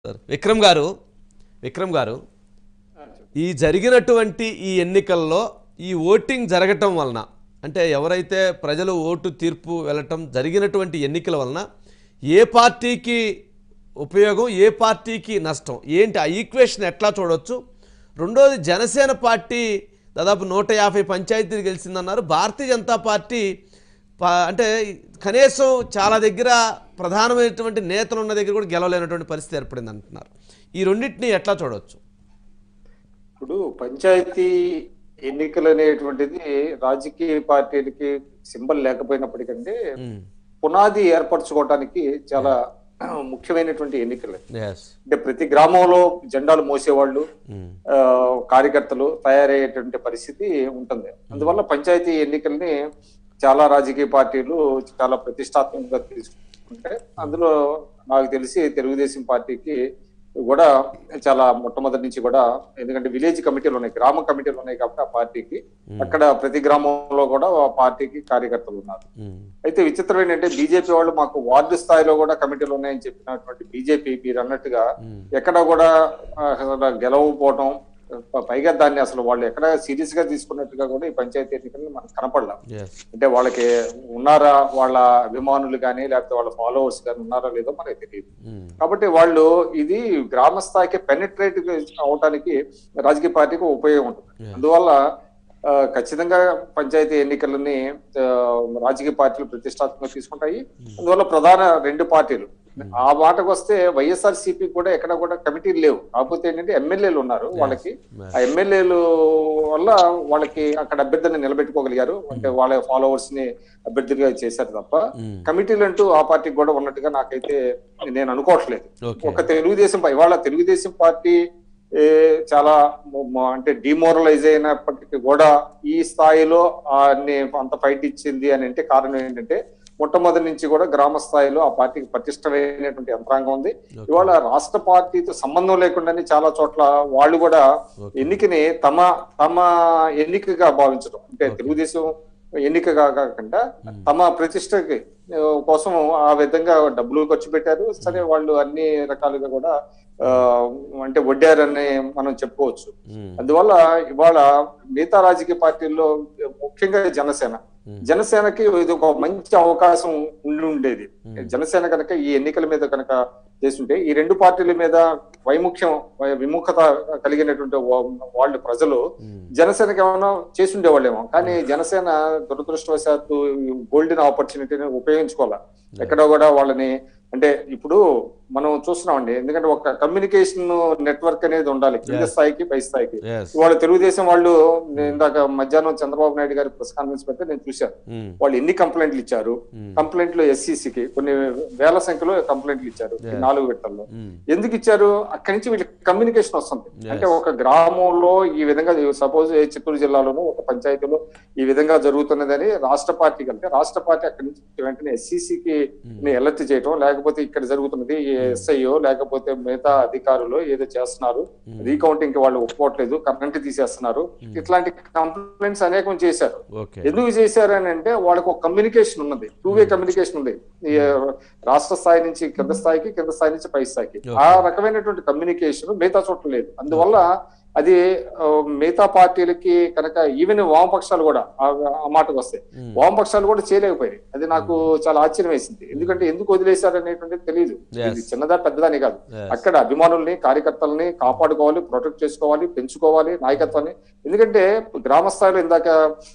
Sir Vikram గారు విక్రమ్ గారు ఈ జరిగినటువంటి ఈ ఎన్నికల్లో ఈ ఓటింగ్ జరగటం వలన అంటే ఎవరైతే ప్రజలు ఓటు తీర్పు వెళ్ళటం జరిగినటువంటి ఎన్నికల వలన ఏ పార్టీకి ఉపయోగం ఏ పార్టీకి నష్టం ఏంటి ఆ ఈక్వేషన్ ఎట్లా చూడొచ్చు రెండోది జనసేన పార్టీ దాదాపు నూట యాభై పంచాయతీలు గెలిచిందన్నారు భారతీయ జనతా పార్టీ ప- అంటే కనీసం చాలా దగ్గర ప్రధానమైనటువంటి నేతలు ఉన్న దగ్గర కూడా గెలవలేనటువంటి పరిస్థితి ఏర్పడింది అంటున్నారు ఈ రెండింటిని ఎట్లా చూడవచ్చు ఇప్పుడు పంచాయతీ ఎన్నికలు అనేటువంటిది రాజకీయ పార్టీలకి సింబల్ లేకపోయినప్పటికంటే మ్మ్. పునాది ఏర్పరచుకోవడానికి చాలా ముఖ్యమైనటువంటి ఎన్నికలు ఎస్ అంటే ప్రతి గ్రామంలో జెండాలు మోసేవాళ్ళు మ్మ్. ఆ, కార్యకర్తలు తయారయ్యేటువంటి పరిస్థితి ఉంటుంది అందువల్ల పంచాయతీ ఎన్నికల్ని చాలా రాజకీయ పార్టీలు చాలా ప్రతిష్టాత్మకంగా తీసుకుంటే అందులో నాకు తెలిసి తెలుగుదేశం పార్టీకి కూడా చాలా మొట్టమొదటి నుంచి కూడా ఎందుకంటే విలేజ్ కమిటీలు ఉన్నాయి గ్రామ కమిటీలు ఉన్నాయి కాబట్టి ఆ పార్టీకి అక్కడ ప్రతి గ్రామంలో కూడా ఆ పార్టీకి కార్యకర్తలు ఉన్నారు మ్మ్. అయితే అయితే విచిత్రం ఏంటంటే బీజేపీ వాళ్ళు మాకు వార్డు స్థాయిలో కూడా కమిటీలు ఉన్నాయని చెప్పినటువంటి బీజేపీ మీరు అన్నట్టుగా మ్మ్. ఎక్కడ కూడా ఆ, అసలు గెలవకపోవటం ప- పైగా దాన్ని అసలు వాళ్ళు ఎక్కడ సీరియస్ గా తీసుకున్నట్టుగా కూడా ఈ పంచాయతీ ఎన్నికలు మనకు కనపడలేం ఎస్ అంటే వాళ్ళకి ఉన్నారా వాళ్ళ అభిమానులు కానీ లేకపోతే వాళ్ళ ఫాలోవర్స్ కానీ ఉన్నారా లేదో మనకి తెలియదు మ్మ్. కాబట్టి వాళ్ళు ఇది గ్రామ స్థాయికి పెనిట్రేట్ అవడానికి రాజకీయ పార్టీకి ఉపయోగం ఉంటుంది Yeah. అందువల్ల ఆ, ఖచ్చితంగా పంచాయతీ ఎన్నికలని ఆ, రాజకీయ పార్టీలు ప్రతిష్టాత్మకంగా తీసుకుంటాయి అందువల్ల ప్రధాన రెండు పార్టీలు ఆ మాటకు వస్తే వైఎస్ఆర్ సిపి కూడా ఎక్కడ కూడా కమిటీలు లేవు కాకపోతే ఏంటంటే ఎమ్మెల్యేలు ఉన్నారు వాళ్ళకి Yes. ఆ ఎమ్మెల్యేలు వల్ల వాళ్ళకి అక్కడ అభ్యర్థిని నిలబెట్టుకోగలిగారు అంటే వాళ్ళ ఫాలోవర్స్ ని అభ్యర్థిగా చేశారు తప్ప మ్మ్. కమిటీలు అంటూ ఆ పార్టీకి కూడా ఉన్నట్టుగా నాకైతే నేను అనుకోవట్లేదు ఓకే ఒక తెలుగుదేశం పా- ఇవాళ తెలుగుదేశం పార్టీ ఏ, చాలా మ- మ- అంటే డిమోరలైజ్ అయినప్పటికీ కూడా ఈ స్థాయిలో ఆ ని- అంత ఫైట్ ఇచ్చింది అని అంటే కారణం ఏంటంటే మొట్టమొదటి నుంచి కూడా గ్రామ స్థాయిలో ఆ పార్టీకి పటిష్టమైనటువంటి యంత్రాంగం ఉంది Okay. ఇవాళ రాష్ట్ర పార్టీతో సంబంధం లేకుండానే చాలా చోట్ల వాళ్ళు కూడా Okay. ఎన్నికని తమ తమ ఎన్నికగా భావించడం అంటే తెలుగుదేశం ఎన్నికగా కాకుండా తమ ప్రతిష్టకి ఆ, కోసం ఆ విధంగా డబ్బులు ఖర్చు పెట్టారు సరే వాళ్ళు అన్ని రకాలుగా కూడా ఆ, అంటే వడ్డారని మనం చెప్పుకోవచ్చు మ్మ్. అందువల్ల ఇవాళ మిగతా రాజకీయ పార్టీల్లో ముఖ్యంగా జనసేన జనసేనకి ఇది ఒక మంచి అవకాశం ఉండి ఉండేది జనసేన కనుక ఈ ఎన్నికల మీద కనుక చేస్తుంటే ఈ రెండు పార్టీల మీద వైముఖ్యం వై- విముఖత కలిగినటువంటి వా- వాళ్ళు ప్రజలు మ్మ్. జనసేనకి ఏమైనా చేసి ఉండేవాళ్ళేమో కానీ జనసేన దురదృష్టవశాత్తు గోల్డెన్ ఆపర్చునిటీని ఉపయోగించుకోవాలి ఎక్కడ కూడా వాళ్ళని అంటే ఇప్పుడు మనం చూస్తున్నామండి ఎందుకంటే ఒక కమ్యూనికేషన్ నెట్వర్క్ అనేది ఉండాలి కింద Yes. స్థాయికి పై స్థాయికి Yes. ఇవాళ తెలుగుదేశం వాళ్ళు నేను ఇందాక మధ్యాహ్నం చంద్రబాబు నాయుడు గారి ప్రెస్ కాన్ఫరెన్స్ పెడితే నేను చూశాను మ్మ్. వాళ్ళు ఎన్ని కంప్లైంట్లు ఇచ్చారు మ్మ్. కంప్లైంట్లు ఎస్సీసీకి కొన్ని వేల సంఖ్యలో కంప్లైంట్లు ఇచ్చారు ఈ Yeah. నాలుగు విడతల్లో మ్మ్. ఎందుకు ఇచ్చారు అక్కడి నుంచి వీళ్ళకి కమ్యూనికేషన్ వస్తుంది Yes. అంటే ఒక గ్రామంలో ఈ విధంగా సపోజ్ చిత్తూరు జిల్లాలోనూ ఒక పంచాయతీలో ఈ విధంగా జరుగుతున్నదని రాష్ట్ర పార్టీ కలిపితే రాష్ట్ర పార్టీ అక్కడి నుంచి వెంటనే ఎస్సీసీకి ఎలర్ట్ చేయటం లేకపోతే ఇక్కడ జరుగుతున్నది ఎస్ఐఓ లేకపోతే మిగతా అధికారులు ఏదో చేస్తున్నారు రీకౌంటింగ్ కి వాళ్ళు ఒప్పుకోవట్లేదు కరెంట్ తీసేస్తున్నారు ఇట్లాంటి కంప్లైంట్స్ అనేకం చేశారు ఓకే ఎందుకు చేశారు అని అంటే వాళ్ళకి ఒక కమ్యూనికేషన్ ఉన్నది టూ వే కమ్యూనికేషన్ ఉంది ఈ రాష్ట్ర స్థాయి నుంచి కింద స్థాయికి కింద స్థాయి నుంచి పై స్థాయికి ఆ రకమైనటువంటి కమ్యూనికేషన్ మిగతా చోట్ల లేదు అందువల్ల అది ఆ, మిగతా పార్టీలకి కనుక ఈవెన్ వామపక్షాలు కూడా ఆ- ఆ మాటకు వస్తాయి మ్మ్. వామపక్షాలు కూడా చేయలేకపోయాయి అది నాకు చాలా ఆశ్చర్యం వేసింది ఎందుకంటే ఎందుకు వదిలేశారు అనేటువంటిది తెలియదు Yes. ఇది చిన్నదా పెద్దదని కాదు Yes. అక్కడ అభిమానుల్ని కార్యకర్తల్ని కాపాడుకోవాలి ప్రొటెక్ట్ చేసుకోవాలి పెంచుకోవాలి నాయకత్వాన్ని ఎందుకంటే గ్రామ స్థాయిలో ఇందాక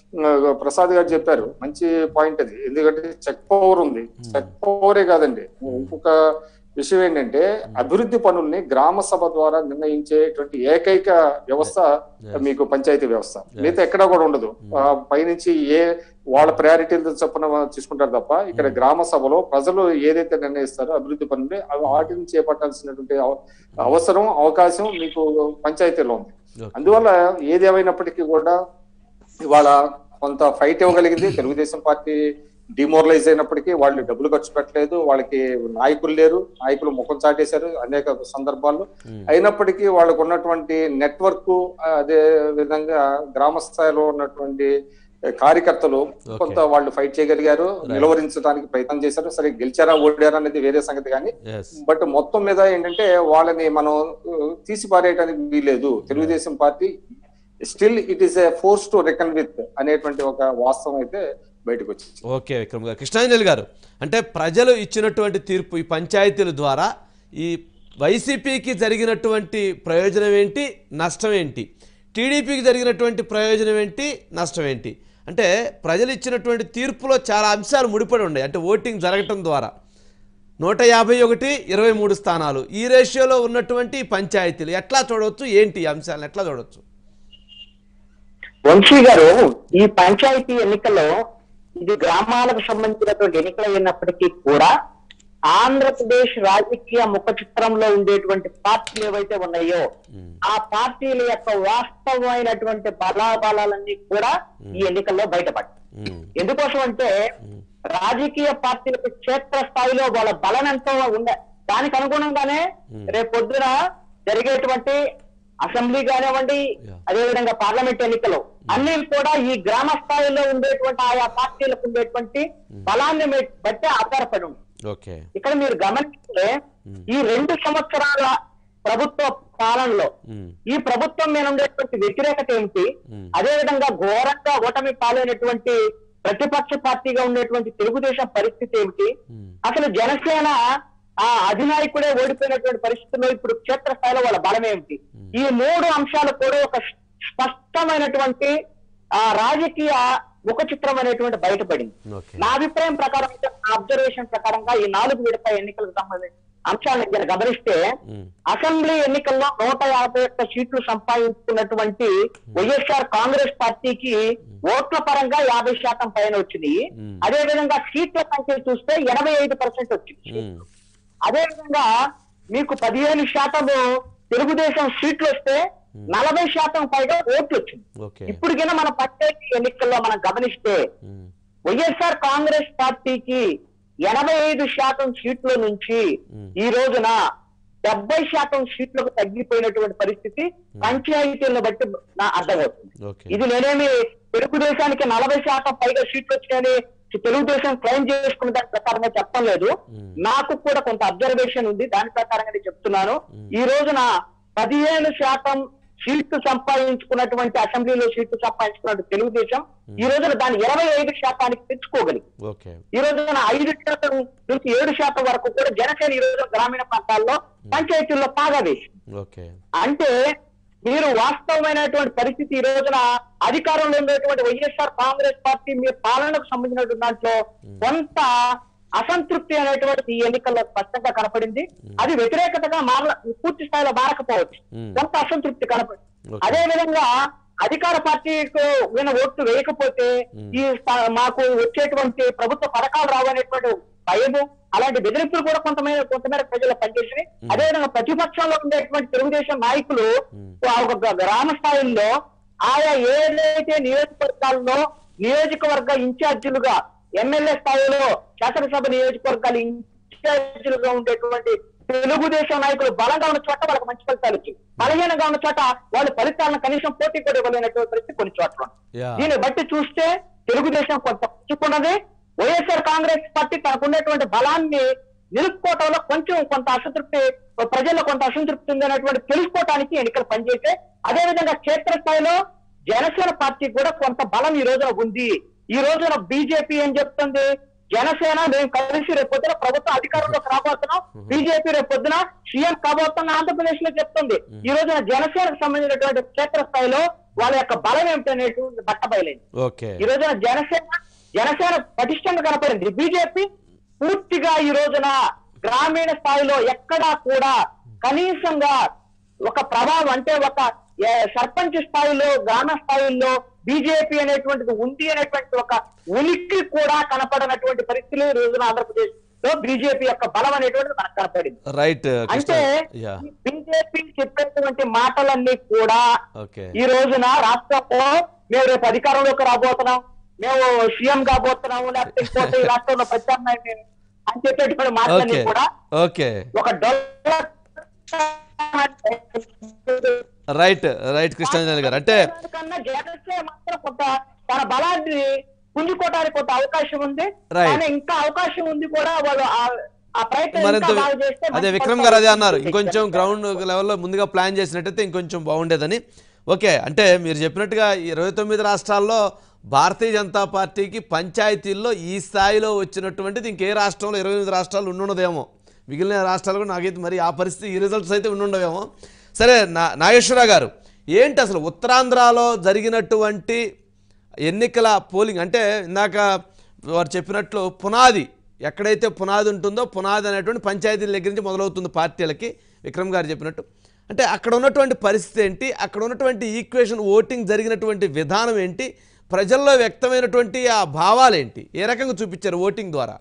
ఆ, ప్రసాద్ గారు చెప్పారు మంచి పాయింట్ అది ఎందుకంటే చెక్ పవర్ ఉంది చెక్ పవరే కాదండి ఇంకొక విషయం ఏంటంటే అభివృద్ధి పనుల్ని గ్రామ సభ ద్వారా నిర్ణయించేటువంటి ఏకైక వ్యవస్థ మీకు పంచాయతీ వ్యవస్థ మిగతా ఎక్కడా కూడా ఉండదు ఆ, పైనుంచి ఏ వాళ్ళ ప్రయారిటీలు చొప్పున తీసుకుంటారు తప్ప ఇక్కడ గ్రామ సభలో ప్రజలు ఏదైతే నిర్ణయిస్తారో అభివృద్ధి పనులు అవి వాటిని చేపట్టాల్సినటువంటి అవ- అవసరం అవకాశం మీకు పంచాయతీలో ఉంది Okay. అందువల్ల ఏది ఏమైనప్పటికీ కూడా ఇవాళ కొంత ఫైట్ ఇవ్వగలిగింది తెలుగుదేశం పార్టీ డిమోరలైజ్ అయినప్పటికీ వాళ్ళు డబ్బులు ఖర్చు పెట్టలేదు వాళ్ళకి నాయకులు లేరు నాయకులు ముఖం చాటేశారు అనేక సందర్భాల్లో మ్మ్. అయినప్పటికీ వాళ్ళకు ఉన్నటువంటి నెట్వర్క్ అదే విధంగా గ్రామ స్థాయిలో ఉన్నటువంటి కార్యకర్తలు కొంత వాళ్ళు ఫైట్ చేయగలిగారు నిలువరించడానికి ప్రయత్నం చేశారు సరే గెలిచారా ఓడారా అనేది వేరే సంగతి కానీ ఎస్ బట్ మొత్తం మీద ఏంటంటే వాళ్ళని మనం uh, తీసి పారేయడానికి వీలేదు Telugu Desam party still it is a force to reckon with అనేటువంటి ఒక వాస్తవం అయితే బయటకు వచ్చింది ఓకే విక్రమ్ గారు కృష్ణాంజలి గారు అంటే ప్రజలు ఇచ్చినటువంటి తీర్పు ఈ పంచాయతీల ద్వారా ఈ వైసీపీకి జరిగినటువంటి ప్రయోజనం ఏంటి నష్టం ఏంటి టీడీపీకి జరిగినటువంటి ప్రయోజనం ఏంటి నష్టం ఏంటి అంటే ప్రజలు ఇచ్చినటువంటి తీర్పులో చాలా అంశాలు ముడిపడి ఉన్నాయి అంటే ఓటింగ్ జరగటం ద్వారా నూట యాభై ఒకటి ఇరవై మూడు స్థానాలు ఈ రేషియోలో ఉన్నటువంటి ఈ పంచాయతీలు ఎట్లా చూడవచ్చు ఏంటి ఈ అంశాలను ఎట్లా చూడవచ్చు వంశీ గారు ఈ పంచాయతీ ఎన్నికల్లో ఇది గ్రామాలకు సంబంధించినటువంటి ఎన్నికలు అయినప్పటికీ కూడా ఆంధ్రప్రదేశ్ రాజకీయ ముఖ చిత్రంలో ఉండేటువంటి పార్టీలు ఏవైతే ఉన్నాయో ఆ పార్టీల యొక్క వాస్తవమైనటువంటి బలాబలాలన్నీ కూడా ఈ ఎన్నికల్లో బయటపడ్డాయి ఉమ్, ఎందుకోసం అంటే రాజకీయ పార్టీలకు క్షేత్ర స్థాయిలో వాళ్ళ బలం ఎంతో ఉండే దానికి అనుగుణంగానే రేపు పొద్దున జరిగేటువంటి అసెంబ్లీ కానివ్వండి Yeah. అదేవిధంగా పార్లమెంట్ ఎన్నికలు అన్ని కూడా ఈ గ్రామ స్థాయిలో ఉండేటువంటి ఆయా పార్టీలకు ఉండేటువంటి బలాన్ని మె- బట్టి ఆధారపడి ఉంది ఓకే ఇక్కడ మీరు గమనిస్తే ఈ రెండు సంవత్సరాల ప్రభుత్వ పాలనలో ఉమ్, ఈ ప్రభుత్వం మీద ఉండేటువంటి వ్యతిరేకత ఏమిటి Hmm. అదే విధంగా ఘోరంగా ఓటమి పాలైనటువంటి ప్రతిపక్ష పార్టీగా ఉండేటువంటి తెలుగుదేశం పరిస్థితి ఏమిటి ఉమ్, అసలు జనసేన ఆ అధినాయకుడే ఓడిపోయినటువంటి పరిస్థితుల్లో ఇప్పుడు క్షేత్ర స్థాయిలో వాళ్ళ బలం ఏమిటి ఈ మూడు అంశాలు కూడా ఒక స్పష్టమైనటువంటి ఆ రాజకీయ ముఖ చిత్రం అనేటువంటి బయటపడింది ఓకే నా అభిప్రాయం ప్రకారం అయితే నా అబ్జర్వేషన్ ప్రకారంగా ఈ నాలుగు విడత ఎన్నికలకు సంబంధించిన అంశాలను మీరు గమనిస్తే ఉమ్, అసెంబ్లీ ఎన్నికల్లో నూట యాభై ఒక్క సీట్లు సంపాదించుకున్నటువంటి వైఎస్ఆర్ కాంగ్రెస్ పార్టీకి ఓట్ల పరంగా యాభై శాతం పైన వచ్చింది Hmm. అదే విధంగా సీట్ల సంఖ్య చూస్తే ఎనభై ఐదు పర్సెంట్ వచ్చింది ఉమ్, అదే విధంగా మీకు పదిహేను శాతము తెలుగుదేశం సీట్లు వస్తే నలభై శాతం పైగా ఓట్లు వచ్చింది ఓకే ఇప్పటికైనా మన పంచాయతీ ఎన్నికల్లో మనం గమనిస్తే ఉమ్, వైఎస్ఆర్ కాంగ్రెస్ పార్టీకి ఎనభై ఐదు శాతం సీట్ల నుంచి Hmm. ఈ రోజున డెబ్బై శాతం సీట్లకు తగ్గిపోయినటువంటి పరిస్థితి పంచాయతీలను బట్టి నా అర్థమవుతుంది ఓకే ఇది నేనేమి తెలుగుదేశానికి నలభై శాతం పైగా సీట్లు వచ్చినాయని తెలుగుదేశం క్లెయిమ్ చేసుకున్న దాని ప్రకారంగా చెప్పడం లేదు Hmm. నాకు కూడా కొంత అబ్జర్వేషన్ ఉంది దాని ప్రకారంగా నేను చెప్తున్నాను Hmm. ఈ రోజున పదిహేను శాతం సీట్లు సంపాదించుకున్నటువంటి అసెంబ్లీలో సీట్లు సంపాదించుకున్నటువంటి తెలుగుదేశం ఈ రోజున దాన్ని ఇరవై ఐదు శాతానికి తెచ్చుకోగలిగింది ఓకే ఈ రోజున ఐదు శాతం నుంచి ఏడు శాతం వరకు కూడా జనసేన ఈ రోజు గ్రామీణ ప్రాంతాల్లో పంచాయతీల్లో పాగా వేసింది ఓకే అంటే మీరు వాస్తవమైనటువంటి పరిస్థితి ఈ రోజున అధికారంలో ఉండేటువంటి వైఎస్ఆర్ కాంగ్రెస్ పార్టీ మీ పాలనకు సంబంధించినటువంటి దాంట్లో కొంత అసంతృప్తి అనేటువంటి ఈ ఎన్నికల్లో స్పష్టంగా కనపడింది అది వ్యతిరేకతగా మార పూర్తి స్థాయిలో మారకపోవచ్చు Hmm. కొంత అసంతృప్తి కనపడింది Okay. అదే విధంగా అధికార పార్టీకు విన ఓట్లు వేయకపోతే ఈ స్థా- మాకు వచ్చేటువంటి ప్రభుత్వ పథకాలు రావనేటువంటి భయము అలాంటి బెదిరింపులు కూడా కొంతమేర కొంతమేర ప్రజలు పనిచేసినాయి అదేవిధంగా ప్రతిపక్షంలో ఉండేటువంటి తెలుగుదేశం నాయకులు ఆ ఒక గ- గ్రామ స్థాయిలో ఆయా ఏదైతే నియోజకవర్గాల్లో నియోజకవర్గ ఇన్ఛార్జీలుగా ఎమ్మెల్యే స్థాయిలో శాసనసభ నియోజకవర్గాలు ఇన్ఛార్జీలుగా ఉండేటువంటి తెలుగుదేశం నాయకులు బలంగా ఉన్న చోట వాళ్ళకి మంచి ఫలితాలు వచ్చాయి బలహీనంగా ఉన్న చోట వాళ్ళ ఫలితాలను కనీసం పోటీ కూడా ఇవ్వలేనటువంటి పరిస్థితి కొన్ని చోట్ల ఉంది. యా దీన్ని బట్టి చూస్తే తెలుగుదేశం కొంత పుచ్చుకున్నది వైఎస్ఆర్ కాంగ్రెస్ పార్టీ తనకు ఉన్నటువంటి బలాన్ని నిలుపుకోవటంలో కొంచెం కొంత అసంతృప్తి ప్రజల్లో కొంత అసంతృప్తి ఉంది అనేటువంటి తెలుసుకోవటానికి ఎన్నికలు పనిచేసే అదే విధంగా క్షేత్రస్థాయిలో జనసేన పార్టీ కూడా కొంత బలం ఈ రోజున ఉంది ఈ రోజున బీజేపీ ఏం చెప్తుంది జనసేన మేము కలిసి రేపు పొద్దున ప్రభుత్వం అధికారంలోకి రాబోతున్నాం బీజేపీ రేపు పొద్దున సీఎం కాబోతున్న ఆంధ్రప్రదేశ్ లో చెప్తుంది ఈ రోజున జనసేనకు సంబంధించినటువంటి క్షేత్రస్థాయిలో వాళ్ళ యొక్క బలం ఏమిటనేటువంటి బట్టబయలైంది ఓకే ఈ రోజున జనసేన జనసేన పటిష్టంగా కనపడింది బీజేపీ పూర్తిగా ఈ రోజున గ్రామీణ స్థాయిలో ఎక్కడా కూడా కనీసంగా ఒక ప్రభావం అంటే ఒక ఏ, సర్పంచ్ స్థాయిలో గ్రామ స్థాయిలో బీజేపీ అనేటువంటిది ఉంది అనేటువంటి ఒక ఉనికి కూడా కనపడనటువంటి పరిస్థితులు ఈ రోజున ఆంధ్రప్రదేశ్ లో బీజేపీ యొక్క బలం అనేటువంటిది మనకు కనపడింది రైట్ కృష్ణ అంటే యా బీజేపీ చెప్పేటువంటి మాటలన్నీ కూడా ఓకే ఈ రోజున రాష్ట్రంలో మేము రేపు అధికారంలోకి రాబోతున్నాం మేము సీఎం కాబోతున్నాము లేకపోతే ఇంకోటి ఈ రాష్ట్రంలో ప్రత్యామ్నాయం మేము అని చెప్పేటువంటి మాటలన్నీ ఓకే కూడా ఓకే ఒక డొల్ల రైట్ రైట్ కృష్ణాంజలి గారు అంటే కన్నా జనసేన మాత్రం కొంత తన బలాన్ని పుంజుకోవడానికి కొంత అవకాశం ఉంది Right. కానీ ఇంకా అవకాశం ఉంది కూడా వాళ్ళు ఆ- ఆ ప్రయత్నం మరింత ఇంకా బాగా చేస్తే అదే మంచి విక్రమ్ గారు అదే ఫలితాలు అన్నారు వస్తాయి. ఇంకొంచెం గ్రౌండ్ లెవెల్లో ముందుగా ప్లాన్ చేసినట్టయితే ఇంకొంచెం బాగుండేదని ఓకే అంటే మీరు చెప్పినట్టుగా ఇరవై తొమ్మిది రాష్ట్రాల్లో భారతీయ జనతా పార్టీకి పంచాయతీల్లో ఈ స్థాయిలో వచ్చినటువంటిది ఇంకే రాష్ట్రంలో ఇరవై ఎనిమిది రాష్ట్రాలు ఉండుండదేమో మిగిలిన రాష్ట్రాలు కూడా నాకైతే మరి ఆ పరిస్థితి ఈ రిజల్ట్స్ అయితే ఉండుండవేమో సరే నా నాగేశ్వరరావు గారు ఏంటి అసలు ఉత్తరాంధ్రలో జరిగినటువంటి ఎన్నికల పోలింగ్ అంటే ఇందాక వారు చెప్పినట్లు పునాది ఎక్కడైతే పునాది ఉంటుందో పునాది అనేటువంటి పంచాయతీల దగ్గర నుంచి మొదలవుతుంది పార్టీలకి విక్రమ్ గారు చెప్పినట్టు అంటే అక్కడ ఉన్నటువంటి పరిస్థితి ఏంటి అక్కడ ఉన్నటువంటి ఈక్వేషన్ ఓటింగ్ జరిగినటువంటి విధానం ఏంటి ప్రజల్లో వ్యక్తమైనటువంటి ఆ భావాలు ఏంటి ఏ రకంగా చూపించారు ఓటింగ్ ద్వారా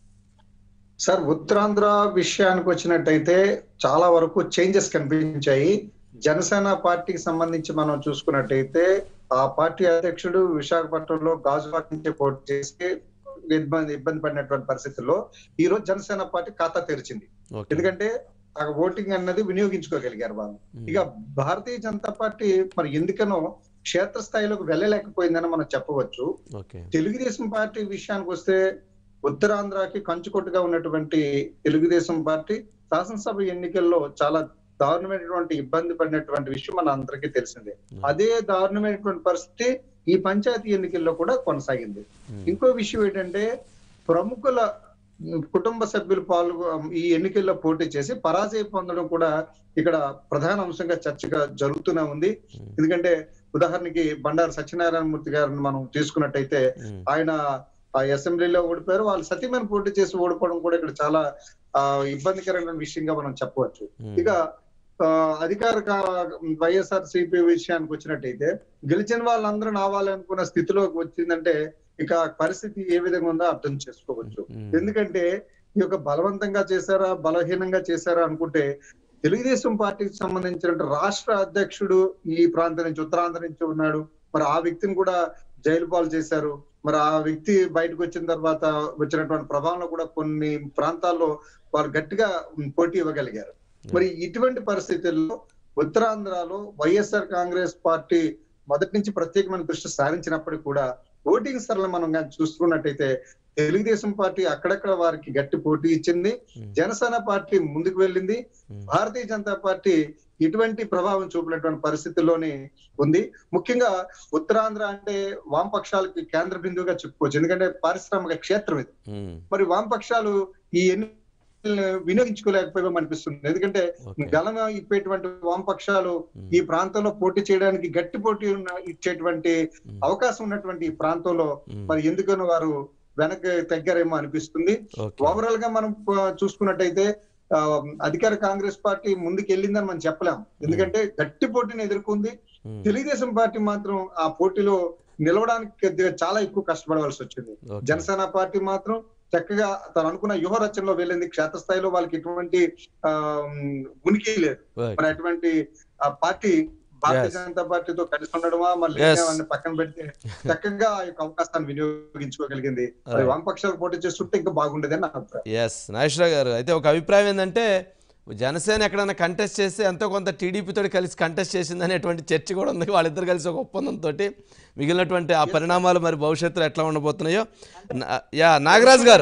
సార్ ఉత్తరాంధ్ర విషయానికి వచ్చినట్టయితే చాలా వరకు చేంజెస్ కనిపించాయి జనసేన పార్టీకి సంబంధించి మనం చూసుకున్నట్టయితే ఆ పార్టీ అధ్యక్షుడు విశాఖపట్నంలో గాజువాక్ నుంచి పోటీ చేసి ఇబ్బంది ఇబ్బంది పడినటువంటి పరిస్థితుల్లో ఈ రోజు జనసేన పార్టీ ఖాతా తెరిచింది ఓకే ఎందుకంటే ఆ ఓటింగ్ అన్నది వినియోగించుకోగలిగారు వాళ్ళు ఇక భారతీయ జనతా పార్టీ మరి ఎందుకనో క్షేత్రస్థాయిలోకి వెళ్ళలేకపోయిందని మనం చెప్పవచ్చు ఓకే తెలుగుదేశం పార్టీ విషయానికి వస్తే ఉత్తరాంధ్రకి కంచుకొట్టుగా ఉన్నటువంటి తెలుగుదేశం పార్టీ శాసనసభ ఎన్నికల్లో చాలా దారుణమైనటువంటి ఇబ్బంది పడినటువంటి విషయం మన అందరికీ తెలిసిందే అదే దారుణమైనటువంటి పరిస్థితి ఈ పంచాయతీ ఎన్నికల్లో కూడా కొనసాగింది ఇంకో విషయం ఏంటంటే ప్రముఖుల కుటుంబ సభ్యులు పాల్గొ ఈ ఎన్నికల్లో పోటీ చేసి పరాజయ పొందడం కూడా ఇక్కడ ప్రధాన అంశంగా చర్చగా జరుగుతూనే ఉంది ఎందుకంటే ఉదాహరణకి బండారు సత్యనారాయణ మూర్తి గారిని మనం తీసుకున్నట్టయితే ఉమ్, ఆయన ఆ అసెంబ్లీలో ఓడిపోయారు వాళ్ళు సతీమణి పోటీ చేసి ఓడిపోవడం కూడా ఇక్కడ చాలా ఆ ఇబ్బందికరమైన విషయంగా మనం చెప్పవచ్చు ఉమ్, ఇక ఆ, అధికార వైఎస్ఆర్ సిపి విషయానికి వచ్చినట్టయితే గెలిచిన వాళ్ళందరూ నావాలి అనుకున్న స్థితిలోకి వచ్చిందంటే ఇక పరిస్థితి ఏ విధంగా ఉందో అర్థం చేసుకోవచ్చు ఉమ్, ఎందుకంటే ఈ యొక్క బలవంతంగా చేశారా బలహీనంగా చేశారా అనుకుంటే తెలుగుదేశం పార్టీకి సంబంధించిన రాష్ట్ర అధ్యక్షుడు ఈ ప్రాంతం నుంచి ఉత్తరాంధ్ర నుంచి ఉన్నాడు మరి ఆ వ్యక్తిని కూడా జైలు పాలు చేశారు మరి ఆ వ్యక్తి బయటకు వచ్చిన తర్వాత వచ్చినటువంటి ప్రభావంలో కూడా కొన్ని ప్రాంతాల్లో వాళ్ళు గట్టిగా పోటీ ఇవ్వగలిగారు మరి ఇటువంటి పరిస్థితుల్లో ఉత్తరాంధ్రలో వైఎస్ఆర్ కాంగ్రెస్ పార్టీ మొదటి నుంచి ప్రత్యేకమైన దృష్టి సారించినప్పటికీ కూడా ఓటింగ్ సరళ మనం కానీ చూసుకున్నట్టయితే తెలుగుదేశం పార్టీ అక్కడక్కడ వారికి గట్టి పోటీ ఇచ్చింది ఉమ్, జనసేన పార్టీ ముందుకు వెళ్ళింది ఉమ్, భారతీయ జనతా పార్టీ ఇటువంటి ప్రభావం చూపినటువంటి పరిస్థితుల్లోనే ఉంది ముఖ్యంగా ఉత్తరాంధ్ర అంటే వామపక్షాలకి కేంద్ర బిందువుగా చెప్పుకోవచ్చు ఎందుకంటే పారిశ్రామిక క్షేత్రం ఇది ఉమ్, మరి వామపక్షాలు ఈ ఎన్నికలను వినియోగించుకోలేకపోయాం అనిపిస్తుంది ఎందుకంటే ఓకే. గలం ఇప్పేటువంటి వామపక్షాలు ఉమ్, ఈ ప్రాంతంలో పోటీ చేయడానికి గట్టి పోటీ ఉన్న- ఇచ్చేటువంటి ఉమ్, అవకాశం ఉన్నటువంటి ఈ ప్రాంతంలో ఉమ్, మరి ఎందుకని వారు వెనక్కి తగ్గారేమో అనిపిస్తుంది ఓకే. ఓవరాల్ గా మనం ఆ, చూసుకున్నట్టయితే ఆ, అధికార కాంగ్రెస్ పార్టీ ముందుకు వెళ్ళిందని మనం చెప్పలేం ఎందుకంటే గట్టి పోటీని ఎదుర్కొంది ఉమ్, తెలుగుదేశం పార్టీ మాత్రం ఆ పోటీలో నిలవడానికి కొద్దిగా చాలా ఎక్కువ కష్టపడవలసి వచ్చింది ఓకే. జనసేన పార్టీ మాత్రం చక్కగా తను అనుకున్న వ్యూహ రచనలో వెళ్ళింది క్షేత్రస్థాయిలో వాళ్ళకి ఎటువంటి ఆ ఉమ్, ఉనికి లేదు Right. మరి అటువంటి ఆ పార్టీ భారతీయ Yes. జనతా పార్టీతో కలిసి ఉండడమా మళ్ళీ Yes. వాడిని పక్కన పెడితే చక్కగా ఆ యొక్క అవకాశాన్ని వినియోగించుకోగలిగింది మరి Right. వామపక్షాలు పోటీ చేస్తుంటే ఇంకా బాగుండేదని నా అభిప్రాయం ఎస్ నాగేశ్వరరావు గారు అయితే ఒక అభిప్రాయం ఏంటంటే జనసేన ఎక్కడైనా కంటెస్ట్ చేస్తే ఎంతో కొంత టీడీపీతో కలిసి కంటెస్ట్ చేసింది అనేటువంటి చర్చ కూడా ఉంది వాళ్ళిద్దరు కలిసి ఒక ఒప్పందంతో మిగిలినటువంటి ఆ పరిణామాలు మరి భవిష్యత్తులో ఎట్లా ఉండబోతున్నాయో నా- యా నాగరాజు గారు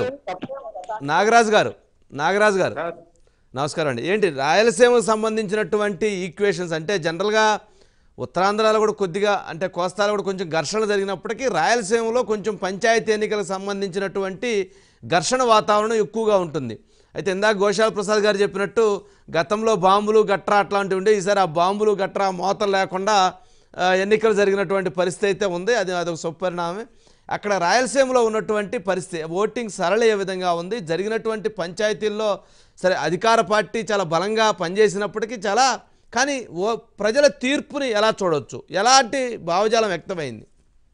నాగరాజు గారు నాగరాజు గారు నమస్కారం అండి ఏంటి రాయలసీమకు సంబంధించినటువంటి ఈక్వేషన్స్ అంటే జనరల్గా ఉత్తరాంధ్రలో కూడా కొద్దిగా అంటే కోస్తాలో కూడా కొంచెం ఘర్షణలు జరిగినప్పటికీ రాయలసీమలో కొంచెం పంచాయతీ ఎన్నికలకు సంబంధించినటువంటి ఘర్షణ వాతావరణం ఎక్కువగా ఉంటుంది అయితే ఇందాక గోశాల ప్రసాద్ గారు చెప్పినట్టు గతంలో బాంబులు గట్రా అట్లాంటివి ఉండే ఈసారి ఆ బాంబులు గట్రా మోతలు లేకుండా ఆ, ఎన్నికలు జరిగినటువంటి పరిస్థితి అయితే ఉంది అది అదొక సుపరిణామమే అక్కడ రాయలసీమలో ఉన్నటువంటి పరిస్థితి ఓటింగ్ సరళ ఏ విధంగా ఉంది జరిగినటువంటి పంచాయతీల్లో సరే అధికార పార్టీ చాలా బలంగా పనిచేసినప్పటికీ చాలా కానీ ఓ ప్రజల తీర్పుని ఎలా చూడవచ్చు ఎలాంటి భావజాలం వ్యక్తమైంది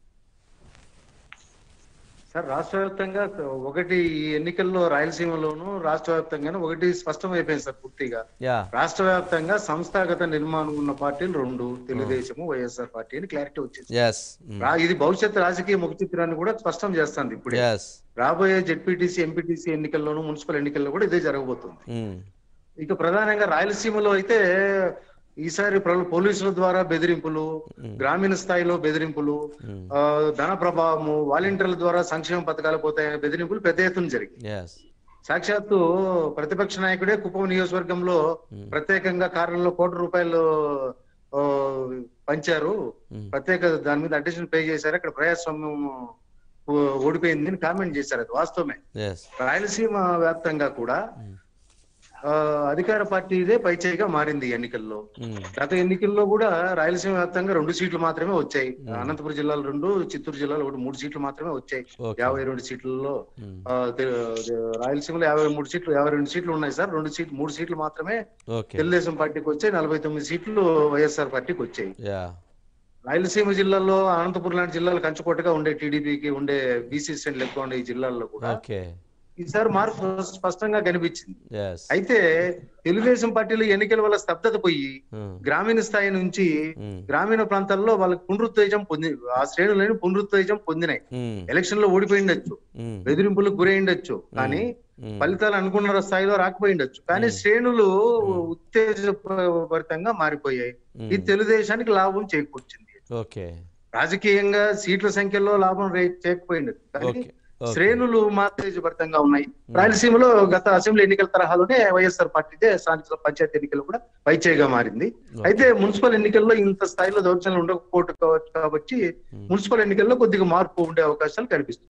సార్ రాష్ట్ర వ్యాప్తంగా ఒకటి ఈ ఎన్నికల్లో రాయలసీమలోను రాష్ట్ర వ్యాప్తంగాను ఒకటి స్పష్టం అయిపోయింది సార్ పూర్తిగా యా రాష్ట్ర వ్యాప్తంగా సంస్థాగత నిర్మాణం ఉన్న పార్టీలు రెండు తెలుగుదేశము వైఎస్ఆర్ పార్టీ అని క్లారిటీ వచ్చింది ఎస్ రా- ఇది భవిష్యత్ రాజకీయ ముఖ చిత్రాన్ని కూడా స్పష్టం చేస్తుంది ఇప్పుడు ఎస్ రాబోయే జెడ్పీటీసీ ఎంపీటీసీ ఎన్నికల్లోనూ మున్సిపల్ ఎన్నికల్లో కూడా ఇదే జరగబోతుంది ఇక ప్రధానంగా రాయలసీమలో అయితే ఈసారి ప్ర- పోలీసుల ద్వారా బెదిరింపులు గ్రామీణ స్థాయిలో బెదిరింపులు ఉమ్, ఆ, ధన ప్రభావము వాలంటీర్ల ద్వారా సంక్షేమ పథకాలు పోతాయనే బెదిరింపులు పెద్ద ఎత్తున జరిగాయి ఎస్ సాక్షాత్తు ప్రతిపక్ష నాయకుడే కుప్పం నియోజకవర్గంలో ప్రత్యేకంగా కారణంలో కోటి రూపాయలు ఆ, పంచారు ఉమ్, ప్రత్యేక దాని మీద అడిషన్ పే చేశారు అక్కడ ప్రజాస్వామ్యం ఓ- ఓడిపోయింది అని కామెంట్ చేశారు అది వాస్తవమే ఎస్ రాయలసీమ వ్యాప్తంగా కూడా ఆ, అధికార పార్టీ ఇదే పైచేయిగా మారింది ఈ ఎన్నికల్లో ఉమ్, గత ఎన్నికల్లో కూడా రాయలసీమ వ్యాప్తంగా రెండు సీట్లు మాత్రమే వచ్చాయి అనంతపురం జిల్లాలో రెండు చిత్తూరు జిల్లాలో ఒకటి మూడు సీట్లు మాత్రమే వచ్చాయి ఓకే. యాభై రెండు సీట్లలో ఉమ్, ఆ, తె- రాయలసీమలో యాభై మూడు సీట్లు యాభై రెండు సీట్లు ఉన్నాయి సార్ రెండు సీట్లు మూడు సీట్లు మాత్రమే ఓకే తెలుగుదేశం పార్టీకి వచ్చాయి నలభై తొమ్మిది సీట్లు వైఎస్ఆర్ పార్టీకి వచ్చాయి యా రాయలసీమ జిల్లాలో అనంతపురం లాంటి జిల్లాలు కంచుకోటగా ఉండే టీడీపీకి ఉండే బీసీ శ్రేణులు ఎక్కువ ఉండే ఈ జిల్లాల్లో కూడా ఓకే ఈసారి మార్పు స్పష్టంగా కనిపించింది ఎస్ అయితే తెలుగుదేశం పార్టీలో ఎన్నికల వల్ల స్తబ్దత పోయి ఉమ్, గ్రామీణ స్థాయి నుంచి ఉమ్, గ్రామీణ ప్రాంతాల్లో వాళ్ళకి పునరుత్తేజం పొంది ఆ శ్రేణులని పునరుత్తేజం పొందినాయి ఉమ్, ఎలక్షన్ లో ఓడిపోయిండొచ్చు ఉమ్, బెదిరింపులకు గురైండొచ్చు కానీ ఉమ్, ఫలితాలు అనుకున్న స్థాయిలో రాకపోయిండొచ్చు కానీ శ్రేణులు ఉత్తేజభరితంగా మారిపోయాయి ఇది తెలుగుదేశానికి లాభం చేకూర్చింది ఓకే రాజకీయంగా సీట్ల సంఖ్యలో లాభం రే- చేయకపోయింది కానీ ఓకే ఓకే శ్రేణులు మాత్రేజభరితంగా ఉన్నాయి రాయలసీమలో గత అసెంబ్లీ ఎన్నికల తరహాలోనే వైఎస్ఆర్ పార్టీదే స్థానిక పంచాయతీ ఎన్నికలు కూడా పైచేయిగా మారింది అయితే మున్సిపల్ ఎన్నికల్లో ఇంత స్థాయిలో దౌర్జన్యం ఉండకపోవచ్చు కాబట్టి మున్సిపల్ ఎన్నికల్లో కొద్దిగా మార్పు ఉండే అవకాశాలు కనిపిస్తుంది